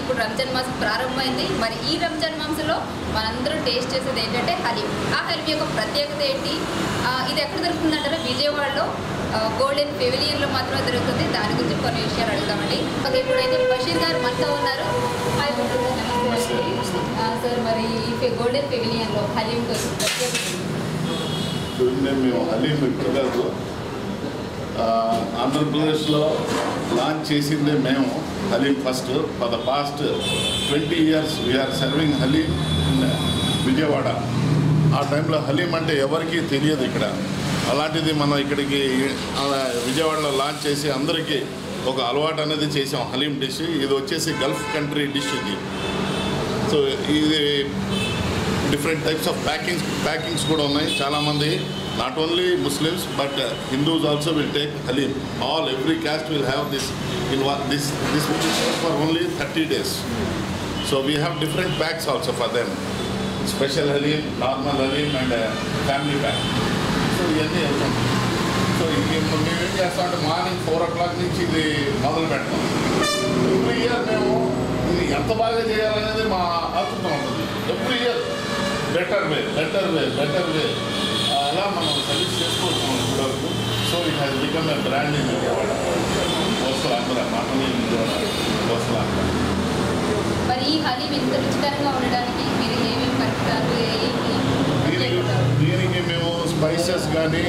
ఇప్పుడు రంజాన్ మాసం ప్రారంభమైంది మరి ఈ రంజాన్ మాసంలో మనందరం టేస్ట్ చేసేది ఏంటంటే హలీం ఆ హలీం యొక్క ప్రత్యేకత ఏంటి ఆ, ఇది ఎక్కడ దొరుకుతుందంటారా విజయవాడలో ఆ, గోల్డెన్ పెవిలియన్లో మాత్రమే దొరుకుతుంది దాని గురించి కొన్ని విషయాలు అడుగుతామండి ఓకే ఇప్పుడైతే బషీర్ గారు మనతో ఉన్నారు హాయ్ బషీర్ గారు, నమస్తే అండి. ఆ, సార్ మరి ఈ పె- గోల్డెన్ పెవిలియన్లో హలీం కోసం ప్రత్యేకత ఏంటి? నిన్నే మేము హలీం కాదు ఆంధ్రప్రదేశ్లో లాంచ్ చేసిందే మేము haleem first for the past twenty years we are serving haleem in Vijayawada ఆ టైంలో హలీం అంటే ఎవరికీ తెలియదు ఇక్కడ అలాంటిది మనం ఇక్కడికి ఆ, విజయవాడలో లాంచ్ చేసి అందరికీ ఒక అలవాటు అనేది చేసాం హలీం డిష్ ఇది వచ్చేసి గల్ఫ్ కంట్రీ డిష్ ఇది సో ఇది different types of packings packings కూడా ఉన్నాయి చాలామంది not only Muslims but Hindus also will take haleem all every caste will have this in this this will for only thirty days so we have different packs also for them special haleem normal haleem and family pack so ఇవన్నీ వెళ్తాం so ఇది మేము ఏం చేస్తామంటే morning four ఓ clock నుంచి ఇది మొదలు పెడతాం ఎవ్రీ ఇయర్ మేము ఇది ఎంత బాగా చేయాలనేది మా ఆతృత ఉంటుంది every year better way better way better way అలా మనం సర్వీస్ చేసుకోవచ్చు ఇప్పటివరకు so it has become a brand in Vijayawada coastal Andhra not only Vijayawada coastal Andhra మరి ఈ హలీం ఇంత రుచికరంగా ఉండడానికి మీరు ఏమేమి కలుపుతారు ఏంటి దీనికి దీనికి మేము స్పైసెస్ కానీ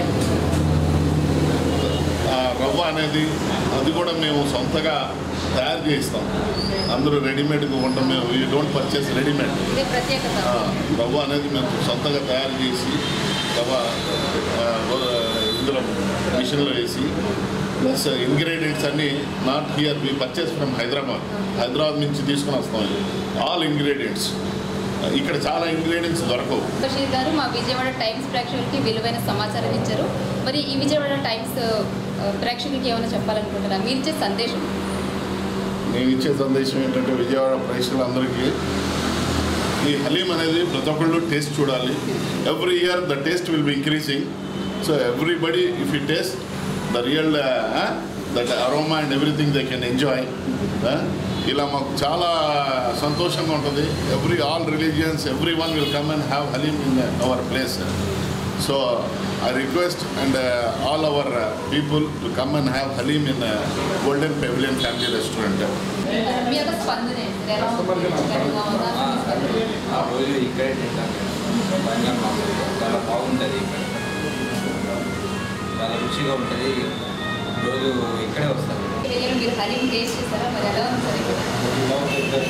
ఆ రవ్వ అనేది అది కూడా మేము సొంతగా తయారు చేయిస్తాం అందరూ రెడీమేడ్గా ఉంటాం మేము యూ డోంట్ పర్చేస్ రెడీమేడ్ ఇదే ప్రత్యేకత ఆ, రవ్వ అనేది మేము సొంతంగా తయారు చేసి రవ్వ ఆ, రో- ఇందులో మిషన్లో వేసి ప్లస్ ఇంగ్రీడియంట్స్ అన్నీ not here we purchase from Hyderabad Hyderabad నుంచి తీసుకుని వస్తాం ఆల్ ఇంగ్రీడియంట్స్ ఇక్కడ చాలా ఇంగ్రీడియంట్స్ దొరకవు బషీర్ గారు మా విజయవాడ టైమ్స్ ప్రేక్షకులకి విలువైన సమాచారం ఇచ్చారు మరి ఈ విజయవాడ టైమ్స్ ఆ, ప్రేక్షకులకి ఏమైనా చెప్పాలనుకుంటున్నారా మీరు ఇచ్చే సందేశం నేను ఇచ్చే సందేశం ఏంటంటే విజయవాడ ప్రేక్షకులందరికీ ఈ హలీం అనేది ప్రతి ఒక్కళ్ళు టేస్ట్ చూడాలి every year the taste will be increasing so everybody if you taste the real that aroma and everything they can enjoy ఇలా మాకు చాలా సంతోషంగా ఉంటుంది every all religions everyone will come and have haleem in our place so I request and all our people to come and have haleem in Golden Pavilion family restaurant మీ యొక్క స్పందన ఏంటి? ఎలా ఉంది? రుచికరంగా ఉందా? మీ స్పందన ఏంటి? ఆ రోజు ఇక్కడే తింటాం మేము బంగారు మాకు చాలా బాగుంటుంది ఇక్కడ చాలా రుచిగా ఉంటుంది రోజు ఇక్కడే వస్తాం తెలియని మీరు హలీం టేస్ట్ చేస్తారా మరి ఎలా ఉంది సార్ ఇక్కడ?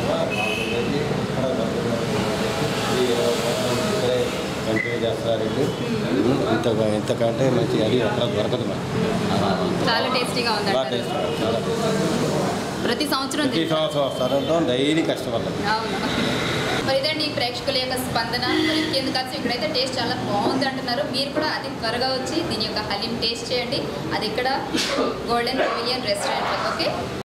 కంటిన్యూ చేస్తారండి ఇంత ఇంతకంటే మంచి అది ఎక్కడ దొరకదు మనకి చాలా టేస్టీగా ఉంది బాగా అంటారు. టేస్ట్ చాలా టేస్ట్ ప్రతి సంవత్సరం ప్రతి తింటారు. సంవత్సరం వస్తారంటాం డైలీ కష్టపడతాం అవును మరి ఇదండి ఈ ప్రేక్షకుల యొక్క స్పందన మరి ఇంకెందుకు వచ్చి ఇక్కడైతే టేస్ట్ చాలా బాగుంది అంటున్నారు మీరు కూడా అతి త్వరగా వచ్చి దీని యొక్క హలీం టేస్ట్ చేయండి అది ఇక్కడ గోల్డెన్ పెవిలియన్ రెస్టారెంట్ ఓకే